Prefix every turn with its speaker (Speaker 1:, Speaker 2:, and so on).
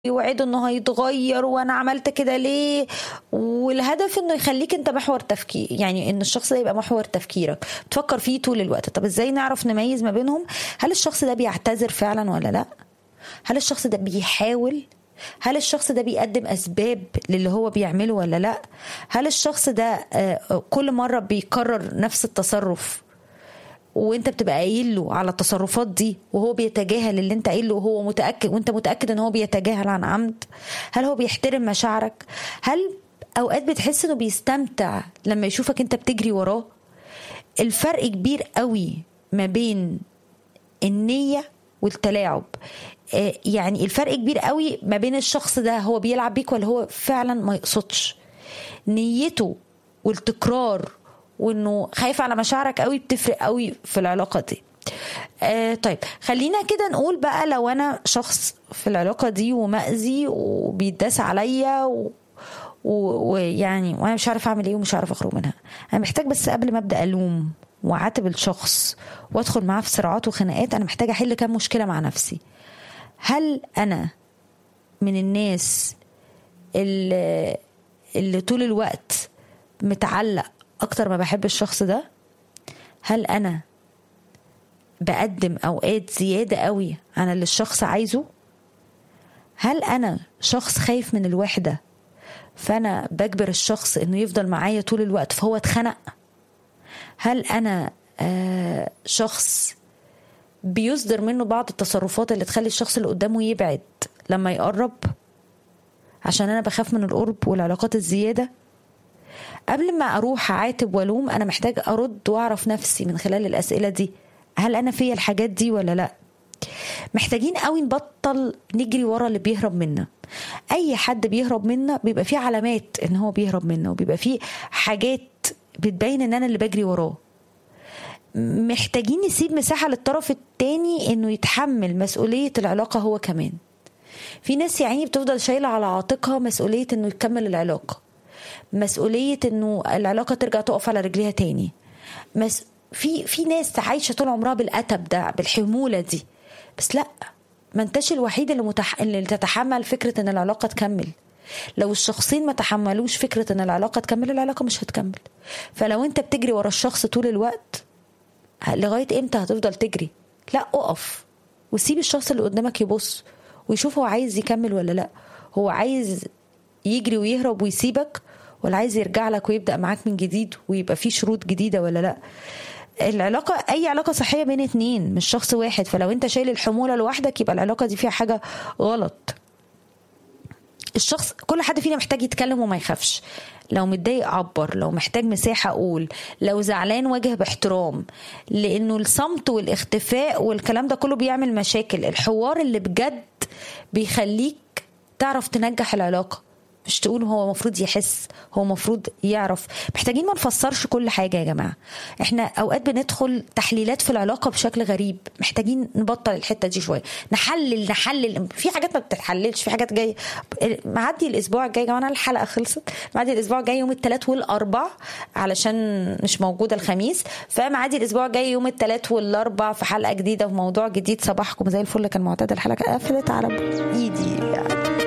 Speaker 1: يوعده انه هيتغير وانا عملت كده ليه والهدف انه يخليك انت محور تفكير يعني ان الشخص ده يبقى محور تفكيرك بتفكر فيه طول الوقت طب ازاي نعرف نميز ما بينهم هل الشخص ده بيعتذر فعلا ولا لا هل الشخص ده بيحاول هل الشخص ده بيقدم اسباب للي هو بيعمله ولا لا هل الشخص ده كل مره بيكرر نفس التصرف وانت بتبقى قايل له على التصرفات دي وهو بيتجاهل اللي انت قايل له وهو متاكد وانت متاكد ان هو بيتجاهل عن عمد هل هو بيحترم مشاعرك هل اوقات بتحس انه بيستمتع لما يشوفك انت بتجري وراه الفرق كبير قوي ما بين النيه والتلاعب يعني الفرق كبير قوي ما بين الشخص ده هو بيلعب بيك ولا هو فعلا ما يقصدش نيته والتكرار وانه خايف على مشاعرك قوي بتفرق قوي في العلاقه دي آه طيب خلينا كده نقول بقى لو انا شخص في العلاقه دي ومأذي وبيتداس عليا ويعني وانا مش عارف اعمل ايه ومش عارف اخرج منها انا محتاج بس قبل ما ابدا الوم وعاتب الشخص وادخل معاه في صراعات وخناقات انا محتاجه احل كام مشكله مع نفسي هل انا من الناس اللي, اللي طول الوقت متعلق اكتر ما بحب الشخص ده هل انا بقدم اوقات زياده قوي عن اللي الشخص عايزه هل انا شخص خايف من الوحده فانا بجبر الشخص انه يفضل معايا طول الوقت فهو اتخنق هل انا آه شخص بيصدر منه بعض التصرفات اللي تخلي الشخص اللي قدامه يبعد لما يقرب عشان انا بخاف من القرب والعلاقات الزياده قبل ما اروح اعاتب والوم انا محتاج ارد واعرف نفسي من خلال الاسئله دي هل انا فيا الحاجات دي ولا لا محتاجين قوي نبطل نجري ورا اللي بيهرب منا اي حد بيهرب منا بيبقى فيه علامات ان هو بيهرب منا وبيبقى فيه حاجات بتبين ان انا اللي بجري وراه محتاجين نسيب مساحه للطرف التاني انه يتحمل مسؤوليه العلاقه هو كمان في ناس يعني بتفضل شايله على عاتقها مسؤوليه انه يكمل العلاقه مسؤوليه انه العلاقه ترجع تقف على رجليها تاني مس... في في ناس عايشه طول عمرها بالاتب ده بالحموله دي بس لا ما انتش الوحيد اللي, متح... اللي تتحمل فكره ان العلاقه تكمل لو الشخصين ما تحملوش فكره ان العلاقه تكمل العلاقه مش هتكمل فلو انت بتجري ورا الشخص طول الوقت لغايه امتى هتفضل تجري لا اقف وسيب الشخص اللي قدامك يبص ويشوف هو عايز يكمل ولا لا هو عايز يجري ويهرب ويسيبك ولا عايز يرجع لك ويبدا معاك من جديد ويبقى في شروط جديده ولا لا العلاقة أي علاقة صحية بين اتنين مش شخص واحد فلو أنت شايل الحمولة لوحدك يبقى العلاقة دي فيها حاجة غلط الشخص كل حد فينا محتاج يتكلم وما يخافش لو متضايق عبر لو محتاج مساحة أقول لو زعلان واجه باحترام لأنه الصمت والاختفاء والكلام ده كله بيعمل مشاكل الحوار اللي بجد بيخليك تعرف تنجح العلاقة مش تقول هو المفروض يحس هو المفروض يعرف محتاجين ما نفسرش كل حاجه يا جماعه احنا اوقات بندخل تحليلات في العلاقه بشكل غريب محتاجين نبطل الحته دي شويه نحلل نحلل في حاجات ما بتتحللش في حاجات جايه معدي الاسبوع الجاي يا جماعه الحلقه خلصت معدي الاسبوع الجاي يوم الثلاث والاربع علشان مش موجوده الخميس فمعدي الاسبوع الجاي يوم الثلاث والاربع في حلقه جديده وموضوع جديد صباحكم زي الفل كان معتاد الحلقه قفلت على ايدي يعني